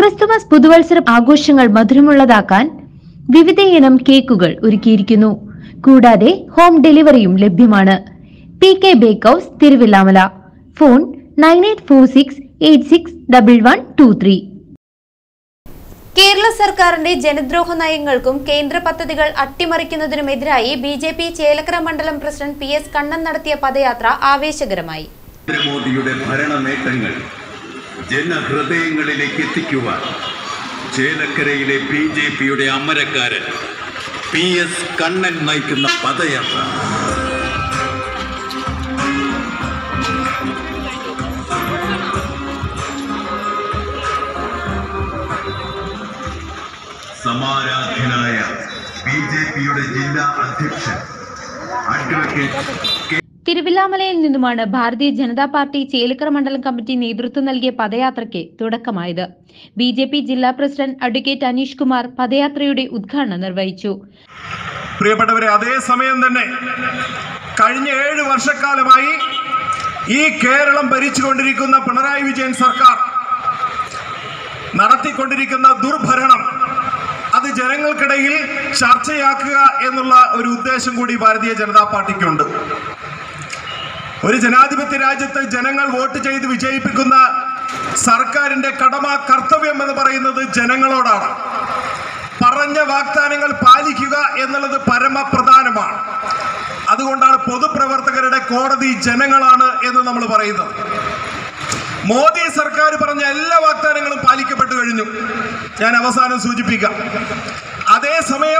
Christmas പുതുവത്സര ആഘോഷങ്ങൾ മധുരമുള്ളതാക്കാൻ വിവിധയിനം കേക്കുകൾ ഒരുക്കിയിരിക്കുന്നു കൂടാതെ ഹോം ഡെലിവറിയും ലഭ്യമാണ് P K bake house Thiruvilwamala phone nine eight four six eight six double one two three Kerala സർക്കാരിന്റെ ജനദ്രോഹ നയങ്ങൾക്കും കേന്ദ്ര പദ്ധതികൾ അട്ടിമറിക്കുന്നതിനുമെതിരായി ബി ജെ പി ചേലക്കര മണ്ഡലം പ്രസിഡന്റ് പി എസ് കണ്ണൻ നടത്തിയ പദയാത്ര ആവേശകരമായി നരേന്ദ്രമോദിയുടെ ഭരണ നേട്ടങ്ങൾ ജനഹൃദയങ്ങളിലേക്ക് എത്തിക്കുവാൻ ചേലക്കരയിലെ ബി ജെ പിയുടെ അമരക്കാരൻ പി എസ് കണ്ണൻ നയിക്കുന്ന പദയാത്ര സമാരാധ്യനായ ബി ജെ പിയുടെ ജില്ലാ അധ്യക്ഷൻ അഡ്വക്കേറ്റ് കെ തിരുവില്ലാമലയിൽ നിന്നുമാണ് ഭാരതീയ ജനതാ പാർട്ടി ചേലക്കര മണ്ഡലം കമ്മിറ്റി നേതൃത്വം നൽകിയ പദയാത്രയ്ക്ക് തുടക്കമായത് ബി ജെ പി ജില്ലാ പ്രസിഡന്റ് അഡ്വക്കേറ്റ് അനീഷ് കുമാർ പദയാത്രയുടെ ഉദ്ഘാടനം നിർവഹിച്ചു പ്രിയപ്പെട്ടവരെ അതേസമയം തന്നെ കഴിഞ്ഞ ഏഴ് വർഷക്കാലമായി ഈ കേരളം ഭരിച്ചുകൊണ്ടിരിക്കുന്ന പിണറായി വിജയൻ സർക്കാർ നടത്തിക്കൊണ്ടിരിക്കുന്ന ദുർഭരണം അത് ജനങ്ങൾക്കിടയിൽ ചർച്ചയാക്കുക എന്നുള്ള ഒരു ഉദ്ദേശം കൂടി ഭാരതീയ ജനതാ പാർട്ടിക്കുണ്ട് ഒരു ജനാധിപത്യ രാജ്യത്ത് ജനങ്ങൾ വോട്ട് ചെയ്ത് വിജയിപ്പിക്കുന്ന സർക്കാരിന്റെ കടമ കർത്തവ്യം എന്ന് പറയുന്നത് ജനങ്ങളോടാണ് പറഞ്ഞ വാഗ്ദാനങ്ങൾ പാലിക്കുക എന്നുള്ളത് പരമപ്രധാനമാണ് അതുകൊണ്ടാണ് പൊതുപ്രവർത്തകരുടെ കോടതി ജനങ്ങളാണ് എന്ന് നമ്മൾ പറയുന്നത് മോദി സർക്കാർ പറഞ്ഞ എല്ലാ വാഗ്ദാനങ്ങളും പാലിക്കപ്പെട്ടു കഴിഞ്ഞു ഞാൻ അവസാനം സൂചിപ്പിക്കാം അതേസമയം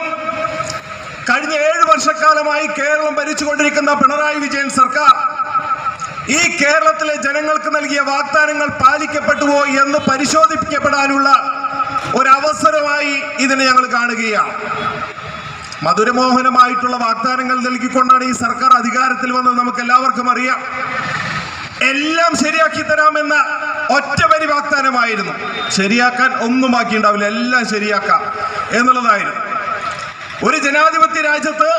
കഴിഞ്ഞ ഏഴ് വർഷക്കാലമായി കേരളം ഭരിച്ചുകൊണ്ടിരിക്കുന്ന പിണറായി വിജയൻ സർക്കാർ ഈ കേരളത്തിലെ ജനങ്ങൾക്ക് നൽകിയ വാഗ്ദാനങ്ങൾ പാലിക്കപ്പെട്ടുവോ എന്ന് പരിശോധിക്കപ്പെടാനുള്ള ഒരവസരമായി ഇതിനെ ഞങ്ങൾ കാണുകയാണ് മധുരമോഹനമായിട്ടുള്ള വാഗ്ദാനങ്ങൾ നൽകിക്കൊണ്ടാണ് ഈ സർക്കാർ അധികാരത്തിൽ വന്നത് നമുക്ക് എല്ലാവർക്കും അറിയാം എല്ലാം ശരിയാക്കി തരാമെന്ന ഒറ്റ വരി വാഗ്ദാനമായിരുന്നു ശരിയാക്കാൻ ഒന്നും ബാക്കിയുണ്ടാവില്ല എല്ലാം ശരിയാക്കാം എന്നുള്ളതായിരുന്നു ഒരു ജനാധിപത്യ രാജ്യത്ത്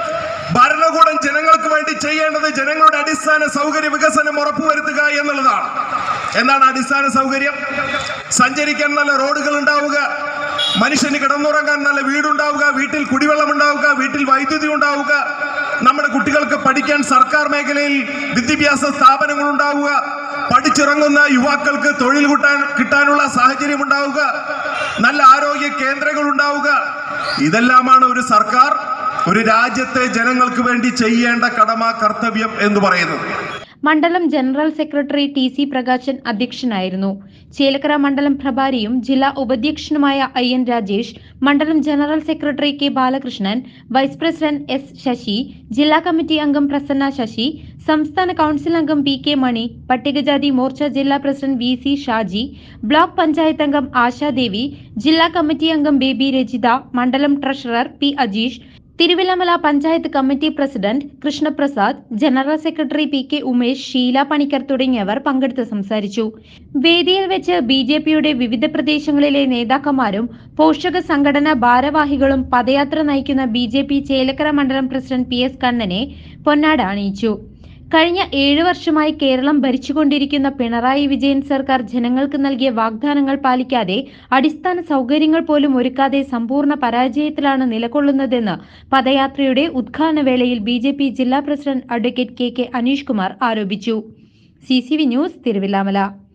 ഭരണകൂടം ജനങ്ങൾക്ക് വേണ്ടി ചെയ്യേണ്ടത് ജനങ്ങളുടെ അടിസ്ഥാന സൗകര്യ വികസനം ഉറപ്പുവരുത്തുക എന്നുള്ളതാണ് എന്താണ് അടിസ്ഥാന സൗകര്യം സഞ്ചരിക്കാൻ നല്ല റോഡുകൾ ഉണ്ടാവുക മനുഷ്യന് കിടന്നുറങ്ങാൻ നല്ല വീടുണ്ടാവുക വീട്ടിൽ കുടിവെള്ളം ഉണ്ടാവുക വീട്ടിൽ വൈദ്യുതി ഉണ്ടാവുക നമ്മുടെ കുട്ടികൾക്ക് പഠിക്കാൻ സർക്കാർ മേഖലയിൽ വിദ്യാഭ്യാസ സ്ഥാപനങ്ങൾ ഉണ്ടാവുക പഠിച്ചിറങ്ങുന്ന യുവാക്കൾക്ക് തൊഴിൽ കിട്ടാൻ കിട്ടാനുള്ള സാഹചര്യം ഉണ്ടാവുക നല്ല ആരോഗ്യ കേന്ദ്രങ്ങൾ ഉണ്ടാവുക ഇതെല്ലാമാണ് ഒരു സർക്കാർ ഒരു രാജ്യത്തെ ജനങ്ങൾക്ക് വേണ്ടി ചെയ്യേണ്ട കടമ കർത്തവ്യം എന്ന് പറയുന്നത് മണ്ഡലം general secretary T C Prakashan അധ്യക്ഷനായിരുന്നു ചേലക്കര മണ്ഡലം പ്രഭാരിയും ജില്ലാ ഉപാധ്യക്ഷനുമായ ഐ എൻ രാജേഷ് മണ്ഡലം general secretary K Balakrishnan vice president S Sasi ജില്ലാ കമ്മിറ്റി അംഗം പ്രസന്ന ശശി സംസ്ഥാന കൗൺസിൽ അംഗം പി കെ മണി പട്ടികജാതി മോർച്ച ജില്ലാ പ്രസിഡന്റ് V C Shaji block panchayat അംഗം ആശാദേവി ജില്ലാ കമ്മിറ്റി അംഗം ബേബി രജിത മണ്ഡലം treasurer P Ajeesh Thiruvilwamala panchayat committee president Krishnaprasad general secretary P K Umesh Sheela Panicker തുടങ്ങിയവർ പങ്കെടുത്ത് സംസാരിച്ചു വേദിയിൽ വെച്ച് ബി ജെ പിയുടെ വിവിധ പ്രദേശങ്ങളിലെ നേതാക്കന്മാരും പോഷക സംഘടനാ ഭാരവാഹികളും പദയാത്ര നയിക്കുന്ന ബി ജെ പി ചേലക്കര മണ്ഡലം പ്രസിഡന്റ് പി എസ് കണ്ണനെ പൊന്നാട അണിയിച്ചു കഴിഞ്ഞ ഏഴു വർഷമായി കേരളം ഭരിച്ചുകൊണ്ടിരിക്കുന്ന പിണറായി വിജയൻ സർക്കാർ ജനങ്ങൾക്ക് നൽകിയ വാഗ്ദാനങ്ങൾ പാലിക്കാതെ അടിസ്ഥാന സൗകര്യങ്ങൾ പോലും ഒരുക്കാതെ സമ്പൂർണ്ണ പരാജയത്തിലാണ് നിലകൊള്ളുന്നതെന്ന് പദയാത്രയുടെ ഉദ്ഘാടന വേളയിൽ ബി ജെ പി ജില്ലാ president advocate K K Aneesh Kumar ആരോപിച്ചു C C V news Thiruvilwamala